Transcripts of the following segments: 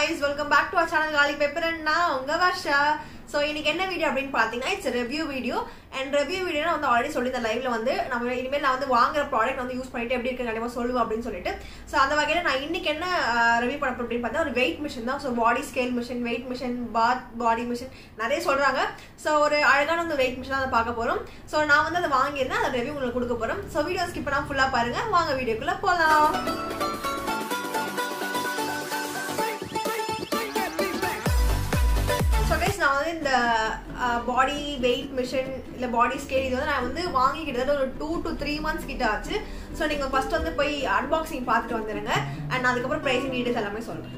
guys welcome back to our channel காலி paper and நான் உங்க வர்ஷா ஸோ இன்னைக்கு என்ன வீடியோ அப்படின்னு பார்த்தீங்கன்னா it's review video and review video நான் வந்து ஆல்ரெடி சொல்லி இந்த லைவ்ல வந்து நம்ம இனிமேல் நான் வந்து வாங்குற ப்ராடக்ட் வந்து யூஸ் பண்ணிட்டு எப்படி இருக்கு கண்டிப்பாக சொல்லுவேன் அப்படின்னு சொல்லிட்டு ஸோ அந்த வகையில் நான் இன்னைக்கு என்ன ரிவ்யூ பண்ண போறேன் அப்படின்னு பார்த்தா ஒரு வெயிட் மிஷின் தான் so body scale machine weight machine bath body machine நிறைய சொல்றாங்க ஸோ ஒரு அழகான அந்த வெயிட் மிஷின் அதை பார்க்க போறோம் ஸோ நான் வந்து அதை வாங்கியிருந்தேன் அதை ரிவ்யூ உங்களுக்கு கொடுக்க போறோம் ஸோ வீடியோ ஸ்கிப் பண்ணாம ஃபுல்லாக பாருங்க வாங்க வீடியோக்குள்ள போகலாம் ஸோ கைஸ் நான் வந்து இந்த பாடி வெயிட் மிஷின் இல்லை பாடி ஸ்கேல் இது வந்து நான் வந்து வாங்கி கிட்டத்தட்ட ஒரு டூ டு த்ரீ மந்த்ஸ் கிட்ட ஆச்சு ஸோ நீங்கள் ஃபர்ஸ்ட் வந்து போய் அன்பாக்சிங் பார்த்துட்டு வந்துடுங்க அண்ட் அதுக்கப்புறம் ப்ரைஸிங் டீடைல்ஸ் எல்லாமே சொல்கிறேன்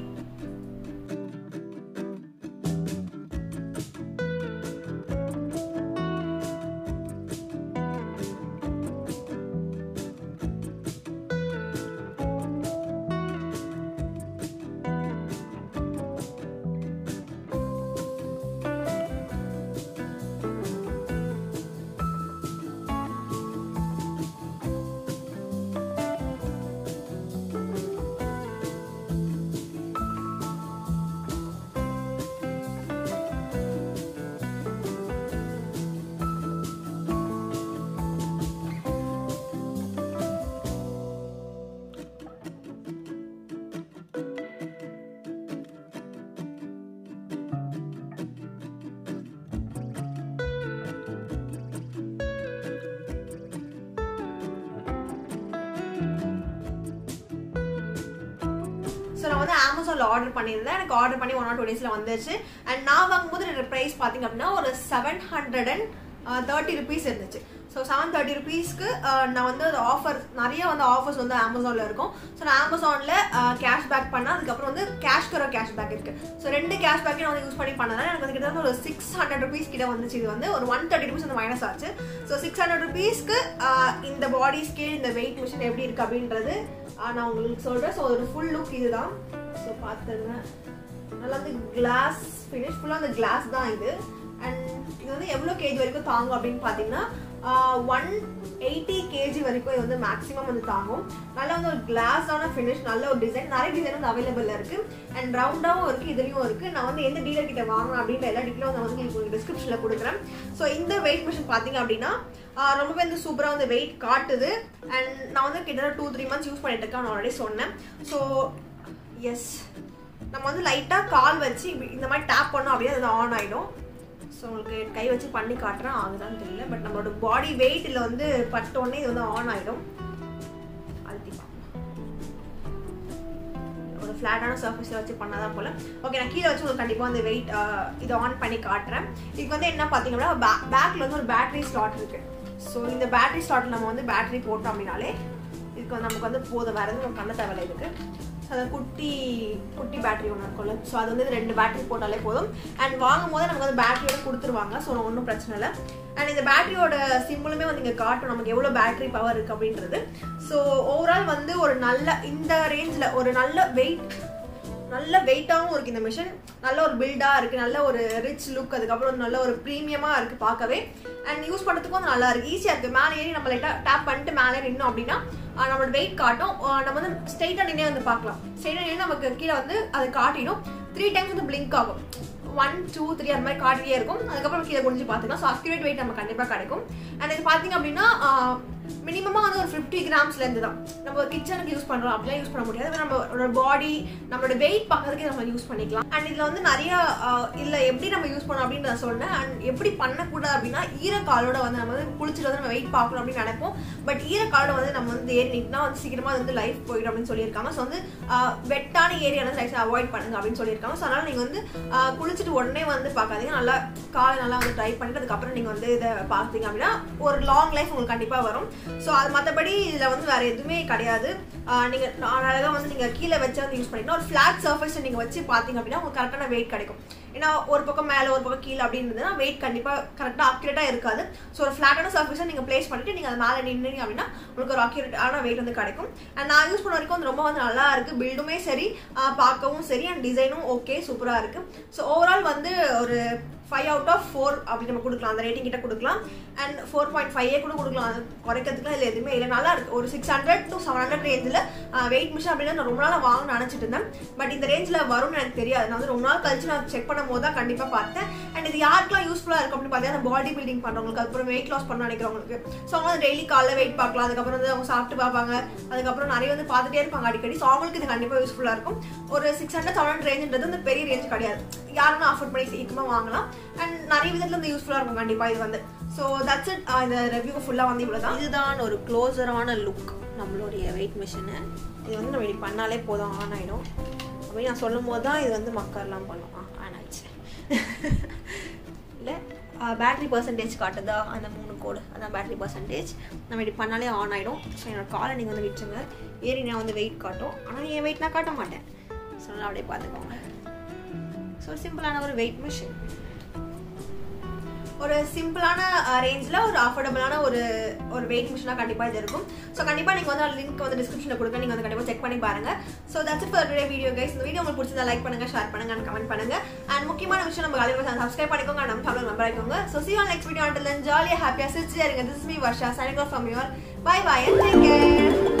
ஸோ நான் வந்து அமேசானில் ஆர்டர் பண்ணியிருந்தேன் எனக்கு ஆர்டர் பண்ணி ஒன் ஆர் டூ டேஸில் வந்துச்சு அண்ட் நான் வாங்கும்போது ப்ரைஸ் பார்த்தீங்க அப்படின்னா ஒரு seven hundred and thirty rupees இருந்துச்சு ஸோ செவன் தேர்ட்டி ருபீஸ்க்கு நான் வந்து அது ஆஃபர் நிறைய வந்து ஆஃபர்ஸ் வந்து அமேசானில் இருக்கும் ஸோ நான் அமேசானில் கேஷ்பேக் பண்ணேன் அதுக்கப்புறம் வந்து கேஷ் கரோ கேஷ்பேக் இருக்கு ஸோ ரெண்டு கேஷ்பேக்கே நான் வந்து யூஸ் பண்ணி பண்ணதால எனக்கு வந்து கிட்டத்தட்ட ஒரு சிக்ஸ் ஹண்ட்ரட் ருபீஸ் கிட்ட வந்துச்சு இது வந்து ஒரு ஒன் தேர்ட்டி ருபீஸ் வந்து மைனஸ் ஆச்சு ஸோ சிக்ஸ் ஹண்ட்ரட் ருபீஸ்க்கு இந்த பாடி ஸ்கேல் இந்த வெயிட் மிஷின் எப்படி இருக்கு அப்படின்றது நான் உங்களுக்கு சொல்கிறேன் ஸோ ஒரு ஃபுல் லுக் இதுதான் ஸோ பார்த்துருங்க நல்லா வந்து கிளாஸ் ஃபினிஷ் ஃபுல்லாக அந்த கிளாஸ் தான் இது அண்ட் இது வந்து எவ்வளோ கேஜி வரைக்கும் தாங்கும் அப்படின்னு பார்த்தீங்கன்னா ஒன் எயிட்டி கேஜி வரைக்கும் இது வந்து மேக்ஸிமம் வந்து தாங்கும் நல்ல வந்து ஒரு கிளாஸான ஃபினிஷ் நல்ல ஒரு டிசைன் நிறைய டிசைன் வந்து அவைலபிள் இருக்கு அண்ட் ரவுண்டாகவும் இருக்கு இதுலையும் இருக்கு நான் வந்து எந்த டீலர் கிட்ட வாங்கணும் அப்படின்ற எல்லா டீட்டெயிலும் நான் வந்து உங்களுக்கு டிஸ்கிரிப்ஷனில் கொடுக்குறேன் ஸோ இந்த வெயிட் மிஷின் பார்த்தீங்க அப்படின்னா ரொம்பவே வந்து சூப்பராக வந்து வெயிட் காட்டுது அண்ட் நான் வந்து கிட்டத்தட்ட டூ த்ரீ மந்த்ஸ் யூஸ் பண்ணிட்டு இருக்கேன் நான் ஆல்ரெடி சொன்னேன் ஸோ எஸ் நம்ம வந்து லைட்டாக கால் வச்சு இந்த மாதிரி டேப் பண்ணோம் அப்படியே அது ஆன் ஆகிடும் ஸோ உங்களுக்கு கை வச்சு பண்ணி காட்டுறேன் ஆகுதான்னு தெரியல பட் நம்மளோட பாடி வெயிட்டில் வந்து பட்டோடனே இது வந்து ஆன் ஆகிடும் அழுத்திப்பா ஒரு ஃப்ளாட்டான சர்ஃபேஸில் வச்சு பண்ணாதான் போல ஓகே நான் கீழே வச்சு உங்களுக்கு கண்டிப்பாக அந்த வெயிட் இதை ஆன் பண்ணி காட்டுறேன் இதுக்கு வந்து என்ன பார்த்தீங்கன்னா பே பேக்கில் வந்து ஒரு பேட்டரி ஸ்லாட் இருக்குது ஸோ இந்த பேட்டரி ஸ்லாட்டில் நம்ம வந்து பேட்டரி போட்டோம் அப்படின்னாலே இதுக்கு வந்து நமக்கு வந்து போதும் வேறு எதுவும் பண்ண தேவையில்லை இதுக்கு ஸோ அது குட்டி குட்டி பேட்டரி ஒன்று இருக்கும்ல ஸோ அது வந்து ரெண்டு பேட்டரி போட்டாலே போதும் அண்ட் வாங்கும் போது நமக்கு வந்து பேட்டரியோட கொடுத்துருவாங்க ஸோ ஒன்றும் பிரச்சனை இல்லை அண்ட் இந்த பேட்டரியோட சிம்பிளுமே வந்து இங்கே காட்டும் நமக்கு எவ்வளோ பேட்டரி பவர் இருக்குது அப்படின்றது ஸோ ஓவரால் வந்து ஒரு நல்ல இந்த ரேஞ்சில் ஒரு நல்ல வெயிட் நல்ல வெயிட்டாகவும் இருக்குது இந்த மிஷின் நல்ல ஒரு பில்டாக இருக்குது நல்ல ஒரு ரிச் லுக் அதுக்கப்புறம் நல்ல ஒரு ப்ரீமியமாக இருக்குது பார்க்கவே அண்ட் யூஸ் பண்ணுறதுக்கும் வந்து நல்லா இருக்குது ஈஸியாக இருக்குது மேலே ஏறி நம்ம லைட்டாக டேப் பண்ணிட்டு மேலே நின்னோம் அப்படின்னா நம்மளோட வெயிட் காட்டும் நம்ம வந்து ஸ்ட்ரெயிட்டாக நின்னே வந்து பார்க்கலாம் ஸ்ட்ரெயிட்டாக நின்று நமக்கு கீழே வந்து அது காட்டிடும் த்ரீ டைம்ஸ் வந்து பிளிங்க் ஆகும் ஒன் டூ த்ரீ அந்த மாதிரி காட்டிட்டே இருக்கும் அதுக்கப்புறம் கீழே குடிஞ்சு பார்த்துக்கலாம் ஸோ அக்யூரேட் வெயிட் நம்ம கண்டிப்பாக கிடைக்கும் அண்ட் இது பார்த்தீங்க அப்படின்னா மினிமமாக வந்து ஒரு ஃபிஃப்டி கிராம்ஸ்லேருந்து தான் நம்ம கிச்சனுக்கு யூஸ் பண்ணுறோம் அப்படிலாம் யூஸ் பண்ண முடியாது நம்மளோட பாடி நம்மளோட வெயிட் பார்க்கறதுக்கே நம்ம யூஸ் பண்ணிக்கலாம் அண்ட் இதில் வந்து நிறைய இல்லை எப்படி நம்ம யூஸ் பண்ணோம் அப்படின்னு நான் சொன்னேன் அண்ட் எப்படி பண்ணக்கூடாது அப்படின்னா ஈரக்காலோட வந்து நம்ம வந்து குளிச்சுட்டு வந்து நம்ம வெயிட் பார்க்கணும் அப்படின்னு நினைப்போம் பட் ஈரக்காலோட வந்து நம்ம வந்து ஏறி நிற்கினா வந்து சீக்கிரமாக வந்து லைஃப் போயிடும் அப்படின்னு சொல்லியிருக்காங்க ஸோ வந்து வெட்டான ஏரியா வந்து லைஃப் அவாய்ட் பண்ணுங்க அப்படின்னு சொல்லியிருக்காங்க ஸோ அதனால் நீங்கள் வந்து குளிச்சுட்டு உடனே வந்து பார்க்காதீங்க நல்லா காலை நல்லா வந்து ட்ரை பண்ணிட்டு அதுக்கப்புறம் நீங்கள் வந்து இதை பார்த்தீங்க அப்படின்னா ஒரு லாங் லைஃப் உங்களுக்கு கண்டிப்பாக வரும் ஸோ அது மற்றபடி இதில் வந்து வேறு எதுவுமே கிடையாது நீங்கள் அழகாக வந்து நீங்கள் கீழே வச்சு வந்து யூஸ் பண்ணிக்கலாம் ஒரு ஃப்ளாட் சர்ஃபேஸ் நீங்கள் வச்சு பார்த்தீங்க அப்படின்னா உங்களுக்கு கரெக்டான வெயிட் கிடைக்கும் ஏன்னா ஒரு பக்கம் மேலே ஒரு பக்கம் கீழே அப்படின்னு இருந்ததுன்னா வெயிட் கண்டிப்பாக கரெக்டாக அக்யூரேட்டாக இருக்காது ஸோ ஒரு ஃப்ளாட்டான சர்ஃபேஸை நீங்கள் பிளேஸ் பண்ணிட்டு நீங்கள் அது மேலே நின்று அப்படின்னா உங்களுக்கு ஒரு அக்யூரேட்டான வெயிட் வந்து கிடைக்கும் அண்ட் நான் யூஸ் பண்ண வரைக்கும் வந்து ரொம்ப வந்து நல்லா இருக்கு பில்டுமே சரி பார்க்கவும் சரி அண்ட் டிசைனும் ஓகே சூப்பராக இருக்கு ஸோ ஓவரால் வந்து ஒரு ஃபைவ் அவுட் ஆஃப் ஃபோர் அப்படி நம்ம கொடுக்கலாம் அந்த ரேட்டிங் கிட்ட கொடுக்கலாம் அண்ட் ஃபோர் பாயிண்ட் ஃபைவ் கூட கொடுக்கலாம் அது குறைக்கிறதுக்குலாம் இல்லை எதுவுமே இல்லை நல்லா இருக்கு ஒரு six hundred to seven hundred ரேஞ்சில் வெயிட் மிஷின் அப்படின்னு நான் ரொம்ப நாளாக வாங்கணும்னு நினச்சிட்டு இருந்தேன் பட் இந்த ரேஞ்சில் வரும்னு எனக்கு தெரியாது நான் வந்து ரொம்ப நாள் கழிச்சு நான் செக் பண்ணும் போது தான் கண்டிப்பாக பார்த்தேன் அண்ட் இது யாருக்கெல்லாம் யூஸ்ஃபுல்லாக இருக்கும் அப்படின்னு பார்த்தீங்கன்னா பாடி பில்டிங் பண்ணுறவங்களுக்கு அதுக்கப்புறம் வெயிட் லாஸ் பண்ண நினைக்கிறவங்களுக்கு ஸோ அவங்க வந்து டெய்லி காலைல வெயிட் பார்க்கலாம் அதுக்கப்புறம் வந்து அவங்க சாப்பிட்டு பார்ப்பாங்க அதுக்கப்புறம் நிறைய வந்து பார்த்துட்டே இருப்பாங்க அடிக்கடி ஸோ அவங்களுக்கு இது கண்டிப்பாக யூஸ்ஃபுல்லாக இருக்கும் ஒரு சிக்ஸ் ஹண்ட்ரட் செவன் ஹண்ட்ரட் ரேஞ்சுன்றது வந்து பெரிய ரேஞ்ச் கிடையாது யாருன்னா அஃபோர்ட் பண்ணி சீக்கிரமாக வாங்கலாம் அண்ட் நிறைய விதத்தில் வந்து யூஸ்ஃபுல்லாக இருக்கும் கண்டிப்பாக இது வந்து ஸோ தட்ஸ் இட் இந்த ரிவ்யூ ஃபுல்லாக வந்து இவ்வளோ தான் இதுதான் ஒரு க்ளோஸரான லுக் நம்மளுடைய வெயிட் மிஷினு இது வந்து நம்ம இப்படி பண்ணாலே போதும் ஆன் ஆகிடும் அப்படி நான் சொல்லும் போது தான் இது வந்து மக்கர்லாம் பண்ணும் ஆ ஆன் ஆயிடுச்சு இல்லை பேட்டரி பர்சன்டேஜ் காட்டுதா அந்த மூணு கோடு அதான் பேட்டரி பர்சன்டேஜ் நம்ம இப்படி பண்ணாலே ஆன் ஆகிடும் ஸோ என்னோட காலை நீங்கள் வந்து விட்டுருங்க ஏறி நான் வந்து வெயிட் காட்டும் ஆனால் என் வெயிட் நான் காட்ட மாட்டேன் ஸோ நல்லா அப்படியே பார்த்துக்கோங்க ஸோ சிம்பிளான ஒரு வெயிட் மிஷின் ஒரு சிம்பிளான ரேஞ்சில் ஒரு அஃபோர்டபுளான ஒரு ஒரு வெயிட் மிஷினாக கண்டிப்பாக இது இருக்கும் ஸோ கண்டிப்பாக நீங்கள் வந்து லிங்க் வந்து டிஸ்கிரிப்ஷனில் கொடுக்க நீங்கள் வந்து கண்டிப்பாக செக் பண்ணி பாருங்க so that's it for today video guys இந்த வீடியோ உங்களுக்கு பிடிச்சதா லைக் பண்ணுங்க ஷேர் பண்ணுங்க அண்ட் கமெண்ட் பண்ணுங்க அண்ட் முக்கியமான விஷயம் நம்ம காலையில் சப்ஸ்கிரைப் பண்ணிக்கோங்க நம்ம தமிழ் நம்பர் ஆயிக்கோங்க so see on next video until ஜாலியாக ஹாப்பியாக சிரிச்சியாக இருங்க this me Varsha signing off from your bye bye and take care